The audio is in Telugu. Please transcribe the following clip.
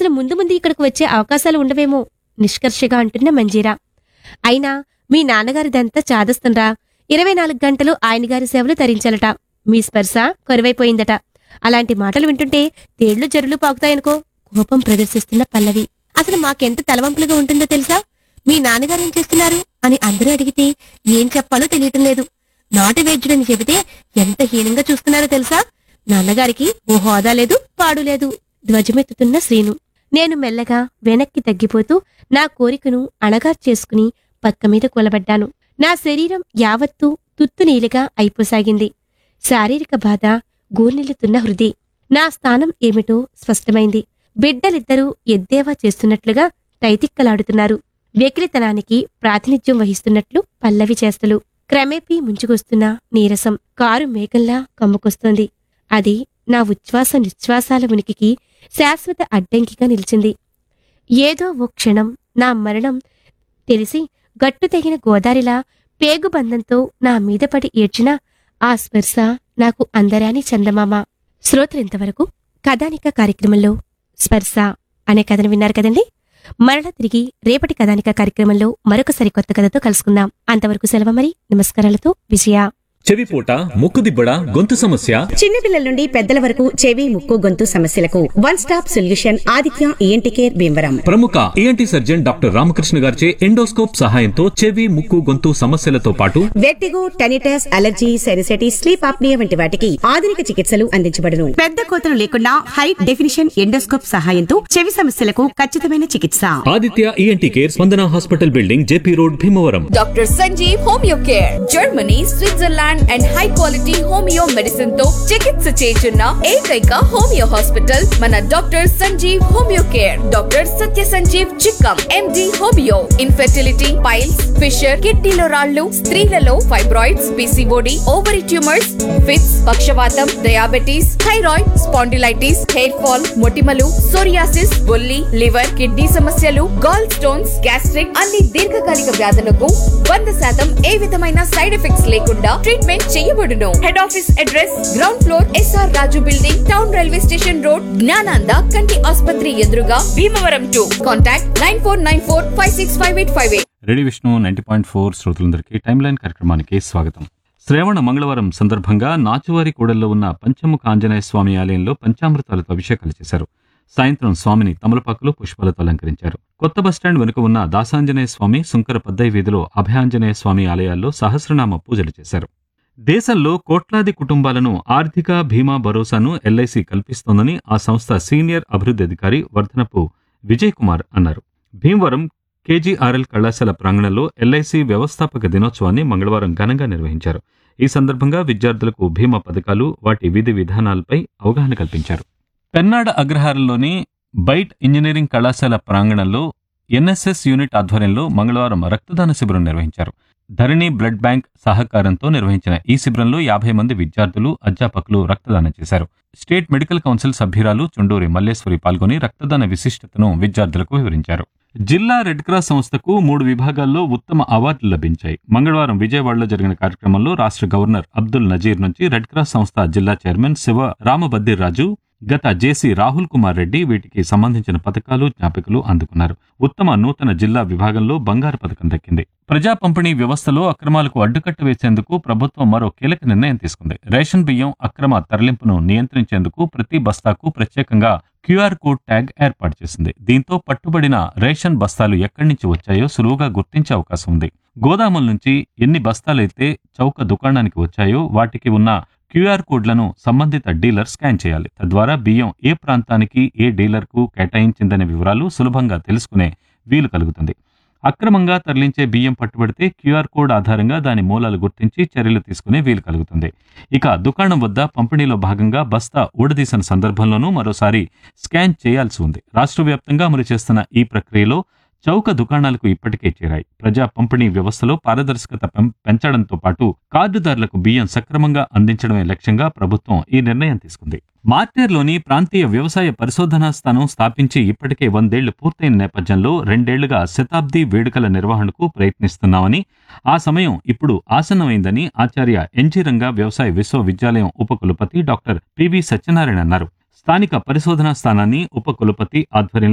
అసలు ముందు ముందు ఇక్కడికి వచ్చే అవకాశాలు ఉండవేమో నిష్కర్షగా అంటున్న మంజీరా అయినా మీ నాన్నగారిదంతా చాదస్తుండ్రా ఇరవై నాలుగు గంటలు ఆయన గారి సేవలు తరించాలట మీ స్పర్శ కరువైపోయిందట అలాంటి మాటలు వింటుంటే తేళ్లు జరులు పాకుతాయనుకో కోపం ప్రదర్శిస్తున్న పల్లవి అసలు మాకెంత తలవంపులుగా ఉంటుందో తెలుసా మీ నాన్నగారు ఏం చేస్తున్నారు అని అందరూ అడిగితే ఏం చెప్పాలో తెలియటం లేదు నాటు వైద్యుడని చెబితే ఎంత హీనంగా చూస్తున్నారో తెలుసా నాన్నగారికి ఓ హోదా లేదు పాడు లేదు ధ్వజమెత్తుతున్న శ్రీను నేను మెల్లగా వెనక్కి తగ్గిపోతూ నా కోరికను అణగార్ చేసుకుని పక్క మీద కూలబడ్డాను నా శరీరం యావత్తూ తుత్తునీలిగా అయిపోసాగింది శారీరక బాధ గూర్నిల్లుతున్న హృది నా స్థానం ఏమిటో స్పష్టమైంది బిడ్డలిద్దరూ ఎద్దేవా చేస్తున్నట్లుగా తైతిక్కలాడుతున్నారు వెకిలితనానికి ప్రాతినిధ్యం వహిస్తున్నట్లు పల్లవి చేష్టలు క్రమేపీ ముంచుకొస్తున్న నీరసం కారు మేఘంలా కమ్ముకొస్తోంది అది నా ఉచ్ఛ్వాస నిశ్వాసాల ఉనికికి శాశ్వత అడ్డంకిగా నిలిచింది ఏదో ఓ క్షణం నా మరణం తెలిసి గట్టు తెగిన గోదారిలా పేగుబంధంతో నా మీద పడి ఏడ్చిన ఆ స్పర్శ నాకు అందరాని చందమామ శ్రోతలింతవరకు కథానిక కార్యక్రమంలో స్పర్శ అనే కథను విన్నారు కదండి మరల తిరిగి రేపటి కథానిక కార్యక్రమంలో మరొక సరికొత్త కథతో కలుసుకుందాం అంతవరకు సెలవు మరి నమస్కారాలతో విజయ చెవిపోట ముక్కుదిబ్బడ గొంతు సమస్య చిన్నపిల్లల నుండి పెద్దల వరకు చెవి ముక్కు గొంతు సమస్యలకు one stop solution Aditya ENT care Bhimavaram ప్రముఖ ఈఎన్టీ సర్జన్ డాక్టర్ రామకృష్ణ గారిచే ఎండోస్కోప్ సహాయంతో చెవి ముక్కు గొంతు సమస్యలతో పాటు vertigo tinnitus allergy sinusitis sleep apnoea వంటి వాటికి ఆధునిక చికిత్సలు అందించబడును పెద్ద కోతలు లేకుండా హై డెఫినిషన్ ఎండోస్కోప్ సహాయంతో చెవి సమస్యలకు ఖచ్చితమైన చికిత్స Aditya ENT care Spandana hospital building JP road Bhimavaram doctor Sanjeev homeo care Germany Switzerland and high quality homeo medicine తో చికిత్స చేస్తున్న ఏకైక హోమియో హాస్పిటల్ మన doctor Sanjeev homeo care doctor Satya Sanjeev Chikkam MD homeo infertility piles fissure కిడ్నీలో రాళ్లు స్త్రీలలో fibroids PCOD ovary tumours fits పక్షవాతం diabetes thyroid spondylitis hair fall మొటిమలు సోరియాసిస్ బొల్లి లివర్ కిడ్నీ సమస్యలు గాల్ స్టోన్స్ గ్యాస్ట్రిక్ అన్ని దీర్ఘకాలిక వ్యాధులకు వంద శాతం ఏ విధమైన సైడ్ ఎఫెక్ట్స్ లేకుండా ట్రీట్మెంట్ చేయబడును head office address ground floor SR Raju building town railway station road Gnananda కంటి ఆసుపత్రి ఎదురుగా Bhimavaram to contact nine four nine four five six five eight five eight ready Vishnu ninety point four శ్రోతలందరికీ టైమ్ లైన్ కార్యక్రమానికి స్వాగతం శ్రావణ మంగళవారం సందర్భంగా నాచువారి కూడల్లో ఉన్న పంచముఖ ఆంజనేయ స్వామి ఆలయంలో పంచామృతాలతో అభిషేకాలు చేశారు సాయంత్రం స్వామిని తమలపాకులు పుష్పాలతో అలంకరించారు కొత్త బస్టాండ్ వెనుక ఉన్న దాసాంజనేయ స్వామి సుంకర పద్దై వీధిలో అభయాంజనేయ స్వామి ఆలయాల్లో సహస్రనామ పూజలు చేశారు దేశంలో కోట్లాది కుటుంబాలను ఆర్థిక బీమా భరోసాను ఎల్ఐసి కల్పిస్తోందని ఆ సంస్థ సీనియర్ అభివృద్ధి అధికారి వర్ధనపు విజయ్ కుమార్ అన్నారు భీమవరం కేజీఆర్ఎల్ కళాశాల ప్రాంగణంలో ఎల్ఐసి వ్యవస్థాపక దినోత్సవాన్ని మంగళవారం ఘనంగా నిర్వహించారు ఈ సందర్భంగా విద్యార్థులకు బీమా పథకాలు వాటి విధి విధానాలపై అవగాహన కల్పించారు పెన్నాడ అగ్రహారంలోని బైట్ ఇంజనీరింగ్ కళాశాల ప్రాంగణంలో ఎన్ఎస్ఎస్ యూనిట్ ఆధ్వర్యంలో మంగళవారం రక్తదాన శిబిరం నిర్వహించారు ధరణి బ్లడ్ బ్యాంక్ సహకారంతో నిర్వహించిన ఈ శిబిరంలో యాభై మంది విద్యార్థులు అధ్యాపకులు రక్తదానం చేశారు స్టేట్ మెడికల్ కౌన్సిల్ సభ్యురాలు చుండూరి మల్లేశ్వరి పాల్గొని రక్తదాన విశిష్టతను విద్యార్థులకు వివరించారు జిల్లా రెడ్ క్రాస్ సంస్థకు మూడు విభాగాల్లో ఉత్తమ అవార్డులు లభించాయి మంగళవారం విజయవాడలో జరిగిన కార్యక్రమంలో రాష్ట్ర గవర్నర్ అబ్దుల్ నజీర్ నుంచి రెడ్ క్రాస్ సంస్థ జిల్లా చైర్మన్ శివ రామబద్దిరాజు గత జేసీ రాహుల్ కుమార్ రెడ్డి వీటికి సంబంధించిన పథకాలు జ్ఞాపికలు అందుకున్నారు ఉత్తమ నూతన జిల్లా విభాగంలో బంగారు పథకం దక్కింది ప్రజా పంపిణీ వ్యవస్థలో అక్రమాలకు అడ్డుకట్ట వేసేందుకు ప్రభుత్వం మరో కీలక నిర్ణయం తీసుకుంది రేషన్ బియ్యం అక్రమ తరలింపును నియంత్రించేందుకు ప్రతి బస్తాకు ప్రత్యేకంగా క్యూఆర్ కోడ్ ట్యాగ్ ఏర్పాటు చేసింది దీంతో పట్టుబడిన రేషన్ బస్తాలు ఎక్కడి నుంచి వచ్చాయో సులువుగా గుర్తించే అవకాశం ఉంది గోదాముల నుంచి ఎన్ని బస్తాలైతే చౌక దుకాణానికి వచ్చాయో వాటికి ఉన్న క్యూఆర్ కోడ్లను సంబంధిత డీలర్ స్కాన్ చేయాలి తద్వారా బియ్యం ఏ ప్రాంతానికి ఏ డీలర్కు కేటాయించిందనే వివరాలు సులభంగా తెలుసుకునే వీలు కలుగుతుంది అక్రమంగా తరలించే బియ్యం పట్టుబడితే క్యూఆర్ కోడ్ ఆధారంగా దాని మూలాలు గుర్తించి చర్యలు తీసుకునే వీలు కలుగుతుంది ఇక దుకాణం వద్ద పంపిణీలో భాగంగా బస్తా ఊడదీసిన సందర్భంలోనూ మరోసారి స్కాన్ చేయాల్సి ఉంది రాష్ట్ర వ్యాప్తంగా అమలు చేస్తున్న ఈ ప్రక్రియలో చౌక దుకాణాలకు ఇప్పటికే చేరాయి ప్రజా పంపిణీ వ్యవస్థలో పారదర్శకత పెం- పెంచడంతో పాటు కార్డుదారులకు బియ్యం సక్రమంగా అందించడమే లక్ష్యంగా ప్రభుత్వం ఈ నిర్ణయం తీసుకుంది మార్టేర్లోని ప్రాంతీయ వ్యవసాయ పరిశోధనా స్థానం స్థాపించి ఇప్పటికే వందేళ్లు పూర్తయిన నేపథ్యంలో రెండేళ్లుగా శతాబ్ది వేడుకల నిర్వహణకు ప్రయత్నిస్తున్నామని ఆ సమయం ఇప్పుడు ఆసన్నమైందని ఆచార్య ఎన్జీ రంగా వ్యవసాయ విశ్వవిద్యాలయం ఉపకులపతి డాక్టర్ పివి సత్యనారాయణ అన్నారు స్థానిక పరిశోధనా స్థానాన్ని ఉపకులపతి ఆధ్వర్యంలో